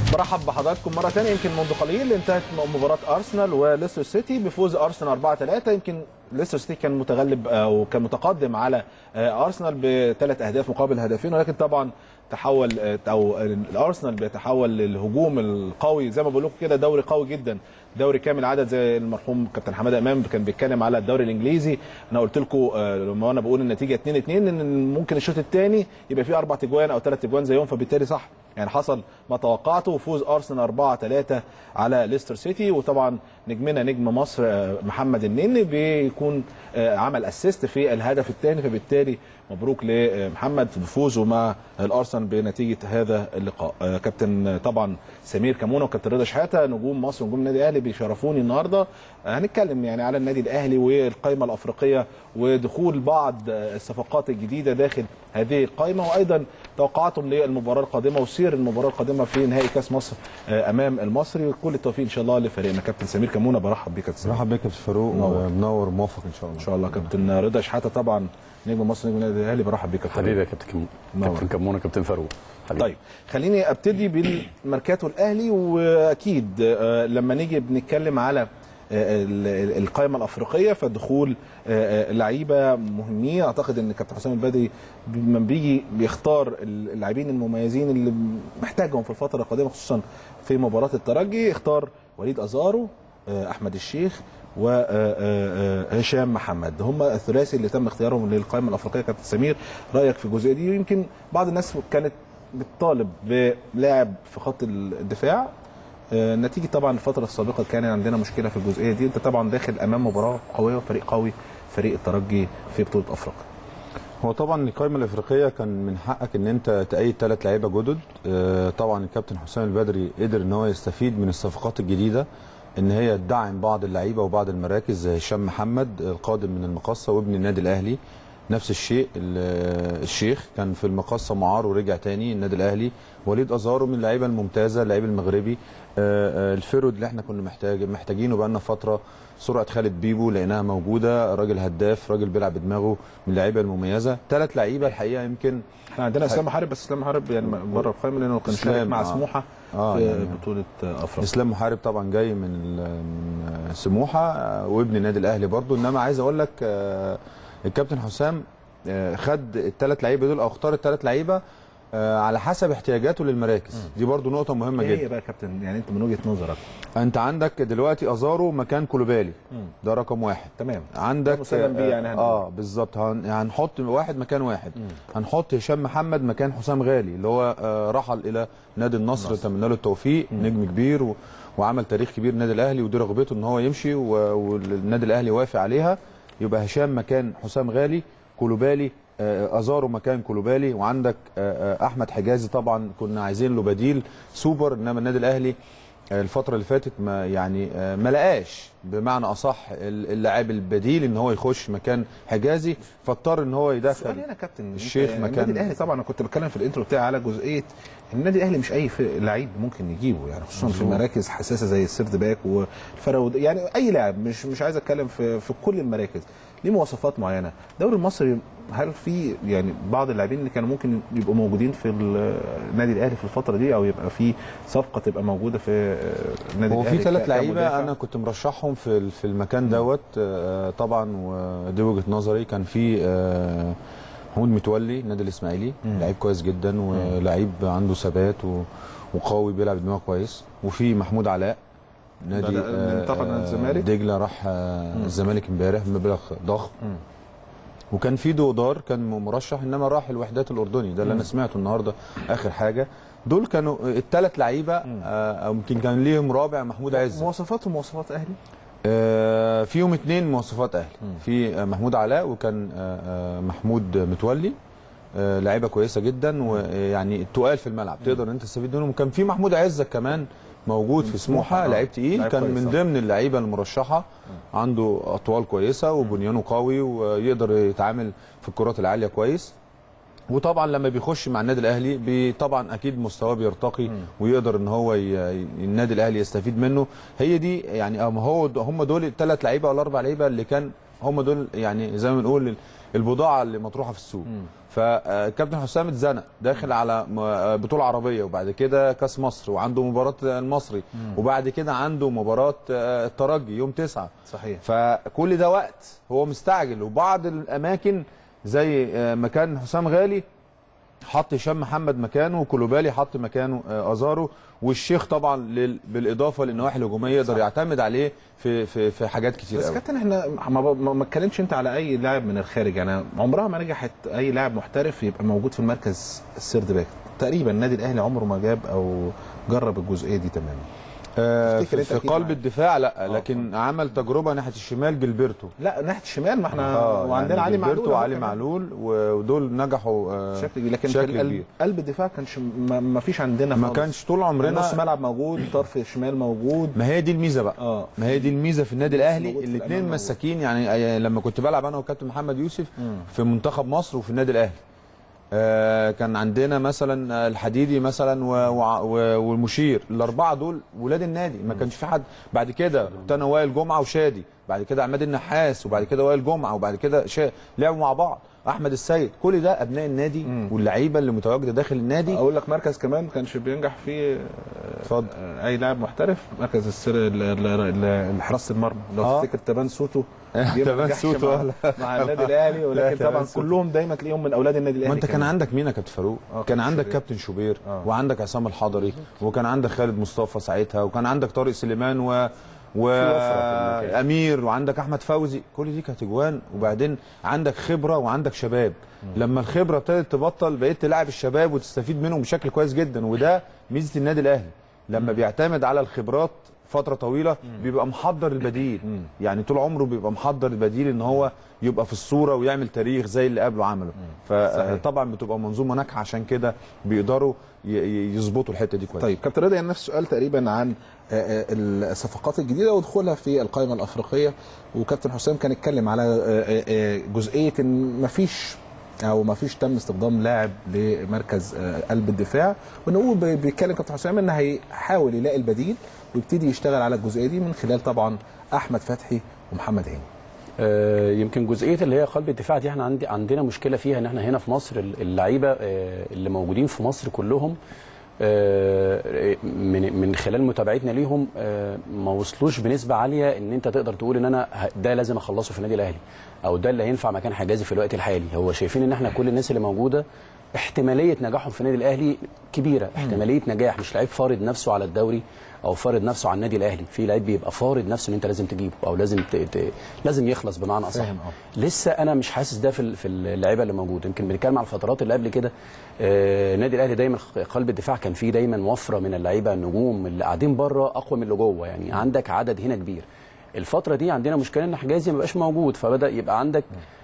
برحب بحضراتكم مره ثانيه يمكن منذ قليل انتهت مباراه ارسنال وليستر سيتي بفوز ارسنال 4 3 يمكن ليستر سيتي كان متغلب او كان متقدم على ارسنال بثلاث اهداف مقابل هدفين ولكن طبعا تحول او الارسنال بيتحول للهجوم القوي زي ما بقول لكم كده دوري قوي جدا دوري كامل عدد زي المرحوم كابتن حماده امام كان بيتكلم على الدوري الانجليزي انا قلت لكم لما انا بقول النتيجه 2 2 ان ممكن الشوط الثاني يبقى فيه اربع تجوان او ثلاث تجوان زيهم فبالتالي صح يعني حصل ما توقعته وفوز ارسنال 4 3 على ليستر سيتي وطبعا نجمنا نجم مصر محمد النني بيكون عمل اسيست في الهدف الثاني فبالتالي مبروك لمحمد بفوزه مع الارسنال بنتيجه هذا اللقاء كابتن طبعا سمير كمونه وكابتن رضا شحاته نجوم مصر ونجوم النادي الاهلي بيشرفوني النهارده هنتكلم يعني على النادي الاهلي والقائمه الافريقيه ودخول بعض الصفقات الجديده داخل هذه القائمه وايضا توقعاتهم للمباراه القادمه وسير المباراه القادمه في نهائي كاس مصر امام المصري وكل التوفيق ان شاء الله لفريقنا كابتن سمير كمونه برحب بيك كابتن برحب بيك يا فاروق منور موفق ان شاء الله ان شاء الله كابتن رضا شحاته طبعا نجم مصر نجم النادي الاهلي برحب بيك حبيبي يا كابتن كمون كابتن كمونه كابتن فاروق حبيبي. طيب خليني ابتدي بالماركاتو الاهلي واكيد لما نيجي بنتكلم على القائمه الافريقيه فدخول لعيبه مهمين اعتقد ان كابتن حسام البدري لما بيجي بيختار اللاعبين المميزين اللي محتاجهم في الفتره القادمه خصوصا في مباراه الترجي اختار وليد ازارو احمد الشيخ وهشام محمد هم الثلاثي اللي تم اختيارهم للقائمه الافريقيه كابتن سمير رايك في الجزئيه دي يمكن بعض الناس كانت بتطالب بلاعب في خط الدفاع نتيجه طبعا الفتره السابقه كان عندنا مشكله في الجزئيه دي انت طبعا داخل امام مباراه قويه وفريق قوي فريق الترجي في بطوله افريقيا هو طبعا القائمه الافريقيه كان من حقك ان انت تأيد ثلاث لعيبه جدد طبعا الكابتن حسام البدري قدر ان هو يستفيد من الصفقات الجديده ان هي تدعم بعض اللعيبه وبعض المراكز زي هشام محمد القادم من المقصه وابن النادي الاهلي نفس الشيء الشيخ كان في المقصه معار ورجع تاني النادي الاهلي وليد ازارو من اللعيبه الممتازه اللعيب المغربي الفيرود اللي احنا كنا محتاج محتاجينه بقى لنا فتره سرعه خالد بيبو لقيناها موجوده راجل هداف راجل بيلعب بدماغه من اللعيبه المميزه ثلاث لعيبه الحقيقه يمكن احنا عندنا اسلام محارب بس اسلام محارب يعني بره القائمه لانه كان شارك مع آه. سموحه آه في يعني بطوله افريقيا اسلام محارب طبعا جاي من سموحه وابن النادي الاهلي برضو انما عايز اقول لك الكابتن حسام خد الثلاث لعيبه دول او اختار الثلاث لعيبه على حسب احتياجاته للمراكز م. دي برضو نقطه مهمه جدا ايه بقى يا كابتن يعني انت من وجهه نظرك انت عندك دلوقتي ازارو مكان كولوبالي ده رقم واحد تمام عندك مسلم بيه يعني اه بالظبط هنحط واحد مكان واحد م. هنحط هشام محمد مكان حسام غالي اللي هو آه رحل الى نادي النصر نتمنى له التوفيق م. نجم كبير و... وعمل تاريخ كبير النادي الاهلي ودي رغبته ان هو يمشي و... والنادي الاهلي وافق عليها يبقى هشام مكان حسام غالي كولوبالي ازارو مكان كولوبالي وعندك احمد حجازي طبعا كنا عايزين له بديل سوبر انما النادي الاهلي الفتره اللي فاتت ما يعني ما لقاش بمعنى اصح اللاعب البديل ان هو يخش مكان حجازي فاضطر ان هو يدخل هنا كابتن الشيخ يعني مكان النادي الاهلي طبعا انا كنت بتكلم في الانترو بتاعي على جزئيه النادي الاهلي مش اي لعيب ممكن يجيبه يعني خصوصا في مراكز حساسه زي السيرد باك والفراود يعني اي لاعب مش مش عايز اتكلم في في كل المراكز ليه مواصفات معينه الدوري المصري هل في يعني بعض اللاعبين اللي كانوا ممكن يبقوا موجودين في النادي الاهلي في الفتره دي او يبقى في صفقه تبقى موجوده في النادي هو الاهلي في ثلاث لعيبه انا كنت مرشحهم في في المكان دوت طبعا ودي وجهه نظري كان في محمود متولي النادي الاسماعيلي لعيب كويس جدا ولعيب عنده ثبات وقوي بيلعب دماغه كويس وفي محمود علاء نادي انتقل من الزمالك دجله راح الزمالك امبارح بمبلغ ضخم وكان في دودار كان مرشح انما راح الوحدات الاردني ده اللي انا سمعته النهارده اخر حاجه دول كانوا الثلاث لعيبه او يمكن كان ليهم رابع محمود عز مواصفاتهم مواصفات اهلي آه فيهم اثنين مواصفات اهلي في محمود علاء وكان آه محمود متولي آه لعيبه كويسه جدا ويعني التقال في الملعب تقدر انت تستفيد منهم وكان في محمود عزك كمان موجود في سموحه لعيب تقيل كان من ضمن اللعيبه المرشحه عنده اطوال كويسه وبنيانه قوي ويقدر يتعامل في الكرات العاليه كويس وطبعا لما بيخش مع النادي الاهلي طبعا اكيد مستواه بيرتقي ويقدر ان هو ي... النادي الاهلي يستفيد منه هي دي يعني هو هم دول الثلاث لعيبه ولا اربع لعيبه اللي كان هم دول يعني زي ما بنقول البضاعه اللي مطروحه في السوق فكابتن حسام اتزنق داخل على م- آه، بطوله عربيه وبعد كده كاس مصر وعنده مباراه المصري وبعد كده عنده مباراه آه، الترجي يوم تسعة صحيح فكل ده وقت هو مستعجل وبعض الاماكن زي آه، مكان حسام غالي حط هشام محمد مكانه وكولوبالي حط مكانه آه، ازارو والشيخ طبعا لل- بالاضافه للنواحي الهجوميه يقدر يعتمد عليه في في في حاجات كتير بس قوي كابتن احنا ما ما- ما اتكلمش انت على اي لاعب من الخارج يعني عمرها ما نجحت اي لاعب محترف يبقى موجود في المركز السيرد باك تقريبا النادي الاهلي عمره ما جاب او جرب الجزئيه دي تماما آه، تفتكر في, انت في أكيد قلب معاك. الدفاع لا لكن عمل تجربه ناحيه الشمال جilberto لا ناحيه الشمال ما احنا وعندنا يعني علي معلول جilberto أهو وعلي كمان. معلول و- ودول نجحوا آه، بشكل كبير لكن بشكل في القلب كبير. قلب الدفاع كانش ما, ما فيش عندنا ما خالص. كانش طول نص عمرنا ملعب موجود طرف الشمال موجود ما هي دي الميزه بقى اه ما هي دي الميزه في النادي الاهلي موجود في الاثنين الأمام مساكين يعني آه، لما كنت بلعب انا وكابتن محمد يوسف في منتخب مصر وفي النادي الاهلي آه، كان عندنا مثلا آه، الحديدي مثلا و- وع- و- والمشير الاربعه دول ولاد النادي ما كانش في حد بعد كده كنت انا وائل جمعه وشادي بعد كده عماد النحاس وبعد كده وائل جمعه وبعد كده شا... لعبوا مع بعض احمد السيد كل ده ابناء النادي واللعيبه اللي متواجده داخل النادي اقول لك مركز كمان ما كانش بينجح فيه اتفضل آه، اي لاعب محترف مركز السر ال- ال- ال- حراسه المرمى لو آه. تفتكر تبان سوتو جه ما تبان نجحش سوتو، مع, لا. مع النادي الاهلي ولكن تبان طبعا سوتو. كلهم دايما تلاقيهم من اولاد النادي الاهلي ما انت كان كمان. عندك مين يا كابتن فاروق؟ آه، كان كابتن عندك شوبير. كابتن شوبير آه. وعندك عصام الحضري وكان عندك خالد مصطفى ساعتها وكان عندك طارق سليمان و وفرة في المكان. وامير وعندك احمد فوزي كل دي كانت اجوان وبعدين عندك خبره وعندك شباب لما الخبره ابتدت تبطل بقيت تلعب الشباب وتستفيد منهم بشكل كويس جدا وده ميزه النادي الاهلي لما بيعتمد على الخبرات فتره طويله بيبقى محضر البديل يعني طول عمره بيبقى محضر البديل ان هو يبقى في الصوره ويعمل تاريخ زي اللي قبله عمله فطبعا بتبقى منظومه ناجحه عشان كده بيقدروا ي- ي- يظبطوا الحته دي كويس طيب كابتن رضا يعني نفس السؤال تقريبا عن آه، آه، الصفقات الجديده ودخولها في القائمه الافريقيه وكابتن حسام كان اتكلم على آه، آه، آه، جزئيه ان مفيش او ما فيش تم استخدام لاعب لمركز آه، قلب الدفاع وان هو بي- بيتكلم كابتن حسام ان هيحاول يلاقي البديل ويبتدي يشتغل على الجزئيه دي من خلال طبعا احمد فتحي ومحمد هاني آه، يمكن جزئيه اللي هي قلب الدفاع دي احنا عندي عندنا مشكله فيها ان احنا هنا في مصر اللعيبه آه، اللي موجودين في مصر كلهم آه، من من خلال متابعتنا ليهم آه، ما وصلوش بنسبه عاليه ان انت تقدر تقول ان انا ه- ده لازم اخلصه في النادي الاهلي او ده اللي هينفع مكان حجازي في الوقت الحالي هو شايفين ان احنا كل الناس اللي موجوده احتماليه نجاحهم في النادي الاهلي كبيره احتماليه نجاح مش لعيب فارض نفسه على الدوري او فارض نفسه على النادي الاهلي في لعيب بيبقى فارض نفسه ان انت لازم تجيبه او لازم ت... ت... لازم يخلص بمعنى اصح فاهم، لسه انا مش حاسس ده في ال- في اللعيبه اللي موجوده يمكن بنتكلم على الفترات اللي قبل كده آه، النادي الاهلي دايما خ- قلب الدفاع كان فيه دايما وفره من اللعيبه النجوم اللي قاعدين بره اقوى من اللي جوه يعني عندك عدد هنا كبير الفتره دي عندنا مشكله ان حجازي ما بقاش موجود فبدا يبقى عندك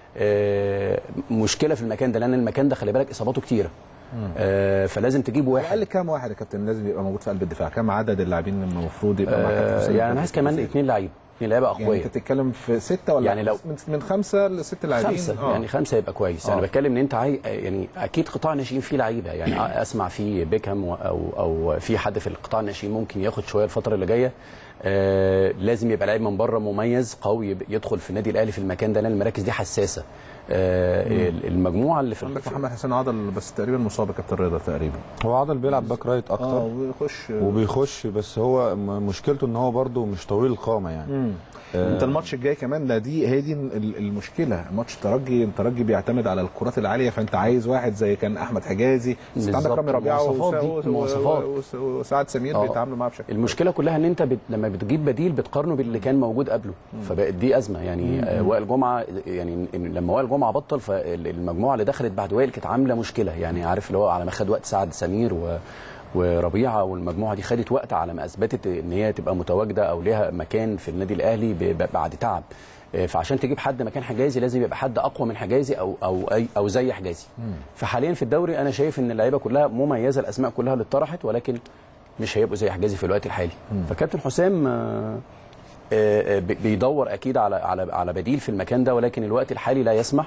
آه، مشكله في المكان ده لان المكان ده خلي بالك اصاباته كتيره آه، فلازم تجيب واحد اقل كام واحد يا كابتن لازم يبقى موجود في قلب الدفاع كام عدد اللاعبين المفروض يبقى مع كابتن آه، حسام يعني انا عايز كمان اثنين لعيبه اثنين لعيبه يعني اقوياء انت بتتكلم في ستة ولا يعني لو- من, من خمسة لست لاعبين خمسه آه. يعني خمسه يبقى كويس آه. انا بتكلم ان انت عاي... يعني اكيد قطاع الناشئين فيه لعيبه يعني اسمع في بيكهام و- او او في حد في القطاع الناشئين ممكن ياخد شويه الفتره اللي جايه آه لازم يبقى لعيب من بره مميز قوي يب- يدخل في النادي الاهلي في المكان ده لان المراكز دي حساسه آه المجموعه اللي في عندك محمد حسين عضل بس تقريبا مصاب يا كابتن رضا تقريبا هو عادل بيلعب باك رايت اه اكتر وبيخش وبيخش بس هو م- مشكلته ان هو برده مش طويل القامه يعني مم. انت الماتش الجاي كمان لا دي هي دي ال- المشكله ماتش الترجي الترجي بيعتمد على الكرات العاليه فانت عايز واحد زي كان احمد حجازي بس انت عندك بالظبط. رامي ربيعه المواصفات وس- دي، و- المواصفات. وس- وسعد سمير آه. بيتعاملوا معاه بشكل المشكله كلها ان انت بت... لما بتجيب بديل بتقارنه باللي كان موجود قبله فبقت دي ازمه يعني آه، وائل جمعه يعني إن- لما وائل جمعه بطل فالمجموعه اللي دخلت بعد وائل كانت عامله مشكله يعني عارف اللي هو على ما خد وقت سعد سمير و... وربيعه والمجموعه دي خدت وقت على ما اثبتت ان هي تبقى متواجده او ليها مكان في النادي الاهلي ب... ب- بعد تعب آه، فعشان تجيب حد مكان حجازي لازم يبقى حد اقوى من حجازي او او أي او زي حجازي فحاليا في الدوري انا شايف ان اللعيبه كلها مميزه الاسماء كلها اللي اتطرحت ولكن مش هيبقوا زي حجازي في الوقت الحالي فكابتن حسام آه، آه، آه، بي- بيدور اكيد على على على بديل في المكان ده ولكن الوقت الحالي لا يسمح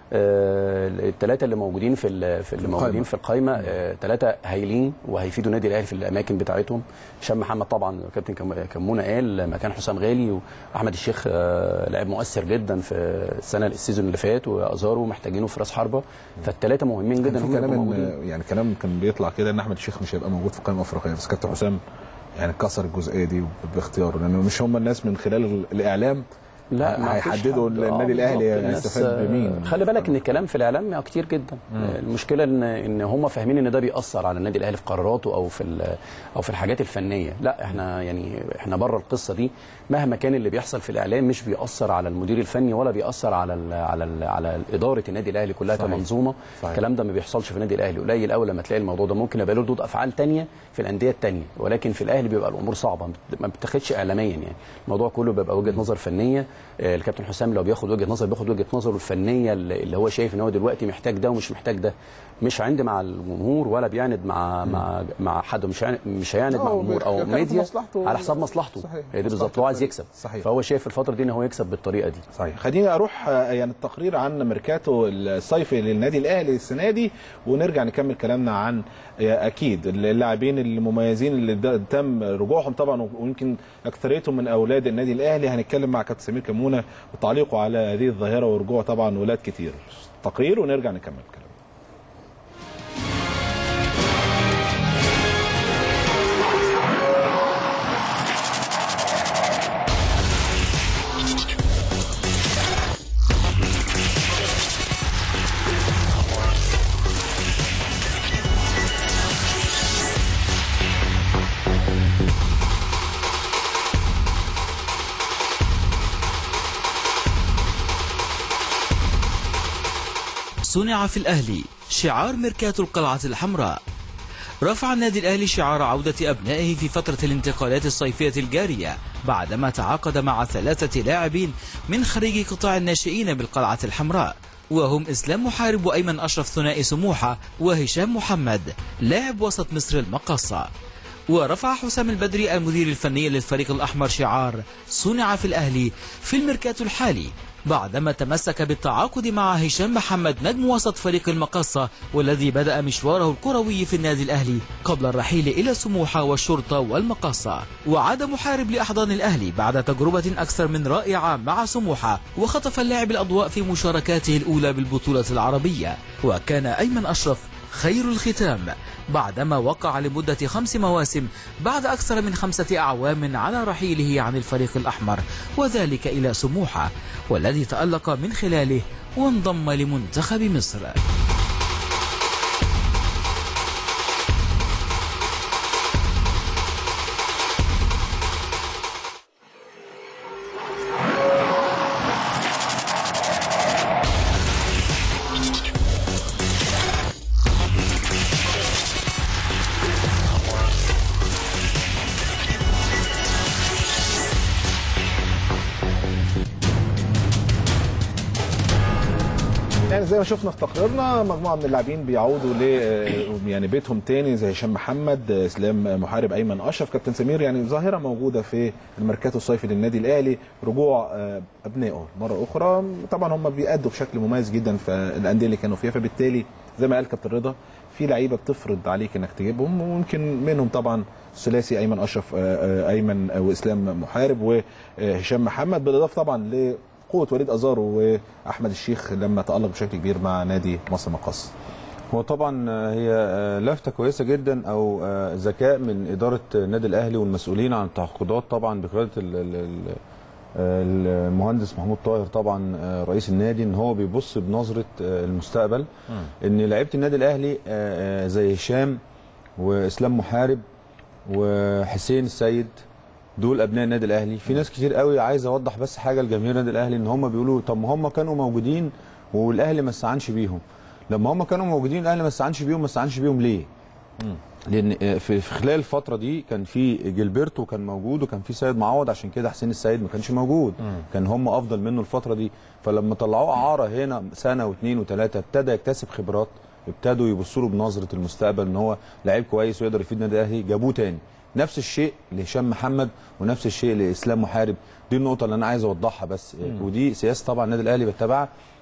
الثلاثه اللي موجودين في ال- في اللي موجودين في القائمه ثلاثه هايلين وهيفيدوا النادي الاهلي في الاماكن بتاعتهم هشام محمد طبعا كابتن كم- كمونه قال مكان حسام غالي واحمد الشيخ آه، لاعب مؤثر جدا في السنه السيزون اللي فات وازارو محتاجينه في راس حربه فالثلاثه مهمين جدا في هم كلام يبقوا موجودين ان يعني كلام كان بيطلع كده ان احمد الشيخ مش هيبقى موجود في القائمه الافريقيه بس كابتن حسام يعني كسر الجزئيه دي باختياره لانه مش هم الناس من خلال ال- الاعلام لا ما فيش هيحددوا حد. النادي آه، الاهلي بالظبط. الناس، هيستفاد بمين آه، خلي بالك ان الكلام في الاعلام كتير جدا آه، المشكله ان ان هم فاهمين ان ده بيأثر على النادي الاهلي في قراراته او في ال- او في الحاجات الفنيه لا احنا يعني احنا بره القصه دي مهما كان اللي بيحصل في الاعلام مش بيأثر على المدير الفني ولا بيأثر على ال على ال على اداره النادي الاهلي كلها صحيح. كمنظومه صحيح. الكلام ده ما بيحصلش في النادي الاهلي قليل قوي لما تلاقي الموضوع ده ممكن يبقى له ردود افعال تانية في الانديه التانية ولكن في الاهلي بيبقى الامور صعبه ما بتاخدش اعلاميا يعني الموضوع كله بيبقى وجهه نظر فنيه آه، الكابتن حسام لو بياخد وجهه نظر بياخد وجهه نظره الفنيه اللي اللي هو شايف ان هو دلوقتي محتاج ده ومش محتاج ده مش عند مع الجمهور ولا بيعند مع مع مع حد مش هيعند- مش هيعند مع هو الجمهور او بيتكلم في ميديا مصلحته. على حساب مصلحته صحيح. هي دي بالظبط مصلحته هو عايز يكسب صحيح. فهو شايف الفتره دي ان هو يكسب بالطريقه دي صحيح خليني اروح آه، يعني التقرير عن ميركاتو الصيفي للنادي الاهلي السنه دي ونرجع نكمل كلامنا عن آه، اكيد اللاعبين المميزين اللي د- تم رجوعهم طبعا ويمكن اكثريتهم من اولاد النادي الاهلي هنتكلم مع كابتن سمير كمونه وتعليقه على هذه الظاهره ورجوع طبعا ولاد كتير تقرير ونرجع نكمل كلام صنع في الأهلي شعار ميركاتو القلعة الحمراء رفع النادي الأهلي شعار عودة أبنائه في فترة الانتقالات الصيفية الجارية بعدما تعاقد مع ثلاثة لاعبين من خريج قطاع الناشئين بالقلعة الحمراء وهم إسلام محارب وأيمن أشرف ثنائي سموحة وهشام محمد لاعب وسط مصر المقصة ورفع حسام البدري المدير الفني للفريق الأحمر شعار صنع في الأهلي في الميركاتو الحالي بعدما تمسك بالتعاقد مع هشام محمد نجم وسط فريق المقصة والذي بدأ مشواره الكروي في النادي الأهلي قبل الرحيل إلى سموحة والشرطة والمقصة وعاد محارب لأحضان الأهلي بعد تجربة أكثر من رائعة مع سموحة وخطف اللاعب الأضواء في مشاركاته الأولى بالبطولة العربية وكان أيمن أشرف خير الختام بعدما وقع لمدة خمس مواسم بعد أكثر من خمسة أعوام على رحيله عن الفريق الأحمر وذلك إلى سموحة والذي تألق من خلاله وانضم لمنتخب مصر يعني زي ما شفنا في تقريرنا مجموعه من اللاعبين بيعودوا ل يعني بيتهم تاني زي هشام محمد اسلام محارب ايمن اشرف كابتن سمير يعني ظاهره موجوده في الميركاتو الصيفي للنادي الاهلي رجوع آه، ابنائه مره اخرى طبعا هم بيأدوا بشكل مميز جدا في الانديه اللي كانوا فيها فبالتالي زي ما قال كابتن رضا في لعيبه بتفرض عليك انك تجيبهم ويمكن منهم طبعا ثلاثي ايمن اشرف آه، آه، ايمن واسلام محارب وهشام محمد بالاضافه طبعا ل قوه وليد ازارو واحمد الشيخ لما تالق بشكل كبير مع نادي مصر مقص هو طبعا آه، هي آه، لفته كويسه جدا او آه، ذكاء من اداره النادي الاهلي والمسؤولين عن التعاقدات طبعا بقياده ال- ال- ال- آه، المهندس محمود طاهر طبعا آه، رئيس النادي ان هو بيبص بنظره آه، المستقبل ان لعيبه النادي الاهلي آه، آه، زي هشام واسلام محارب وحسين السيد دول ابناء النادي الاهلي في ناس كتير قوي عايز اوضح بس حاجه لجماهير النادي الاهلي ان هم بيقولوا طب ما هم كانوا موجودين والاهلي ما استعنش بيهم لما هم كانوا موجودين الاهلي ما استعنش بيهم ما استعنش بيهم ليه لان آه، في في خلال الفتره دي كان في جilberto كان موجود وكان في سيد معوض عشان كده حسين السيد ما كانش موجود كان هم افضل منه الفتره دي فلما طلعوه اعاره هنا سنه واثنين وثلاثه ابتدى يكتسب خبرات ابتدوا يبصوا له بنظره المستقبل ان هو لعيب كويس ويقدر يفيد النادي الاهلي جابوه تاني نفس الشيء لهشام محمد ونفس الشيء لاسلام محارب دي النقطه اللي انا عايز اوضحها بس ودي سياسه طبعا النادي الاهلي بيتبعها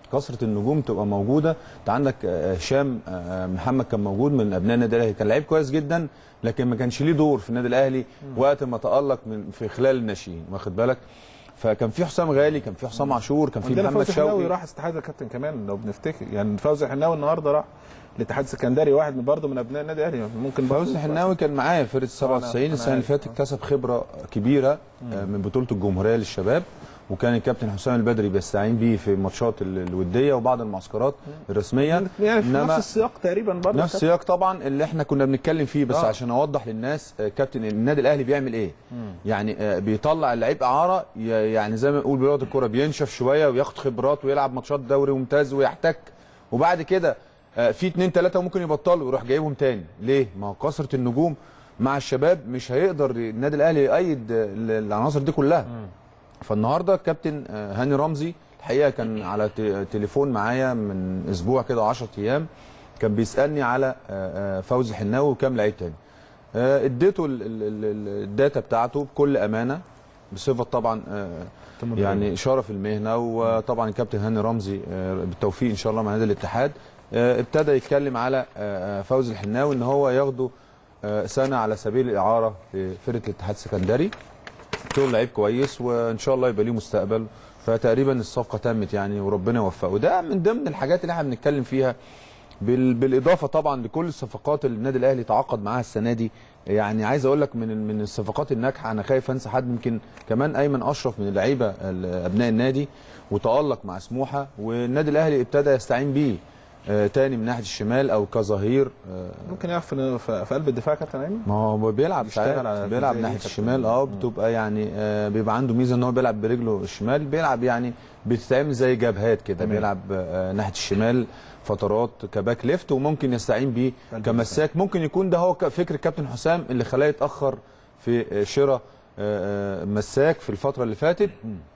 كثره النجوم تبقى موجوده انت عندك آه، هشام آه، محمد كان موجود من ابناء النادي الاهلي كان لعيب كويس جدا لكن ما كانش ليه دور في النادي الاهلي وقت ما تالق من في خلال الناشئين واخد بالك فكان في حسام غالي كان في حسام عاشور كان في عندنا محمد فوزي حناوي شوقي راح استحاله الكابتن كمان لو بنفتكر يعني فوزي حناوي النهارده راح الاتحاد السكندري واحد من برضه من ابناء النادي الاهلي ممكن برضه فوزي حناوي كان معايا في فرقه 97 أنا السنه اللي عارف. فاتت كسب خبره كبيره آه، من بطوله الجمهوريه للشباب وكان الكابتن حسام البدري بيستعين بيه في الماتشات ال- الوديه وبعض المعسكرات الرسميه يعني في إنما نفس السياق تقريبا برضه نفس السياق طبعا اللي احنا كنا بنتكلم فيه بس آه. عشان اوضح للناس آه، كابتن النادي الاهلي بيعمل ايه يعني آه، بيطلع اللعيب اعاره ي- يعني زي ما نقول بلغه الكوره بينشف شويه وياخد خبرات ويلعب ماتشات دوري ممتاز ويحتك وبعد كده آه، في اتنين تلاته ممكن يبطلوا ويروح جايبهم تاني ليه ما هو كثره النجوم مع الشباب مش هيقدر النادي الاهلي يأيد آه، العناصر دي كلها فالنهارده الكابتن آه، هاني رمزي الحقيقه كان على ت- تليفون معايا من اسبوع كده 10 ايام كان بيسالني على آه، آه، فوزي حناوي وكام لعيب تاني آه، اديته ال- ال- ال- الداتا بتاعته بكل امانه بصفه طبعا آه، يعني شرف المهنه وطبعا الكابتن هاني رمزي آه، بالتوفيق ان شاء الله مع نادي الاتحاد آه، ابتدى يتكلم على آه، آه، فوزي الحناوي ان هو ياخده آه، سنه على سبيل الاعاره في فرقه الاتحاد السكندري قلت له لعيب كويس وان شاء الله يبقى ليه مستقبل فتقريبا الصفقه تمت يعني وربنا يوفقه ده من ضمن الحاجات اللي احنا بنتكلم فيها بال... بالاضافه طبعا لكل الصفقات اللي النادي الاهلي تعاقد معاها السنه دي يعني عايز اقول لك من من الصفقات الناجحه انا خايف انسى حد يمكن كمان ايمن اشرف من اللعيبه ال- ابناء النادي وتالق مع سموحه والنادي الاهلي ابتدى يستعين بيه آه تاني من ناحيه الشمال او كظهير آه ممكن يلعب في في في قلب الدفاع كابتن ايمن ما هو بيلعب بيشتغل ساعات على بيلعب الجزئية ناحيه دي كابتن. الشمال اه بتبقى يعني آه بيبقى عنده ميزه ان هو بيلعب برجله الشمال بيلعب يعني بتتعمل زي جبهات كده تمام. بيلعب آه ناحيه الشمال فترات كباك ليفت وممكن يستعين بيه قلب كمساك ممكن يكون ده هو ك- فكر الكابتن حسام اللي خلاه يتاخر في آه، شراء آه، آه، مساك في الفتره اللي فاتت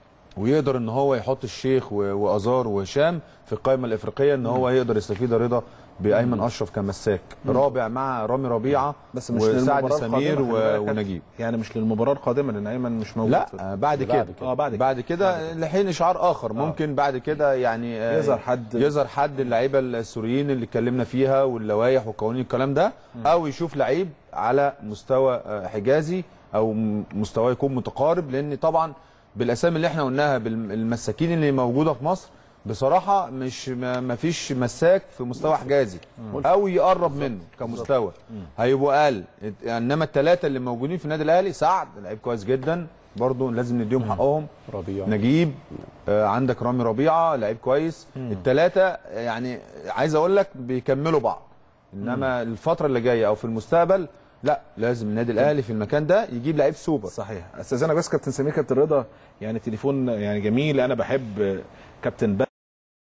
ويقدر ان هو يحط الشيخ و- وازار وهشام في القائمه الافريقيه ان هو يقدر يستفيد رضا بايمن اشرف كمساك رابع مع رامي ربيعه بس مش وسعد للمباراة سمير القادمة، و... خلي بالك. ونجيب يعني مش للمباراه القادمه لان ايمن مش موجود لا في- آه، بعد كده اه بعد كده. بعد كده لحين اشعار اخر ممكن بعد كده يعني آه، يظهر حد- يظهر حد اللعيبه السوريين اللي اتكلمنا فيها واللوائح والقوانين الكلام ده او يشوف لعيب على مستوى آه، حجازي او م- مستواه يكون متقارب لان طبعا بالاسامي اللي احنا قلناها بالمساكين اللي موجوده في مصر بصراحه مش ما ما فيش مساك في مستوى حجازي او يقرب منه كمستوى هيبقوا اقل انما الثلاثه اللي موجودين في النادي الاهلي سعد لعيب كويس جدا برضه لازم نديهم حقهم ربيع نجيب آه عندك رامي ربيعه لعيب كويس الثلاثه يعني عايز اقول لك بيكملوا بعض انما الفتره اللي جايه او في المستقبل لا لازم النادي الاهلي في المكان ده يجيب لعيب سوبر صحيح استاذنا بس كابتن سمير كابتن رضا يعني تليفون يعني جميل انا بحب كابتن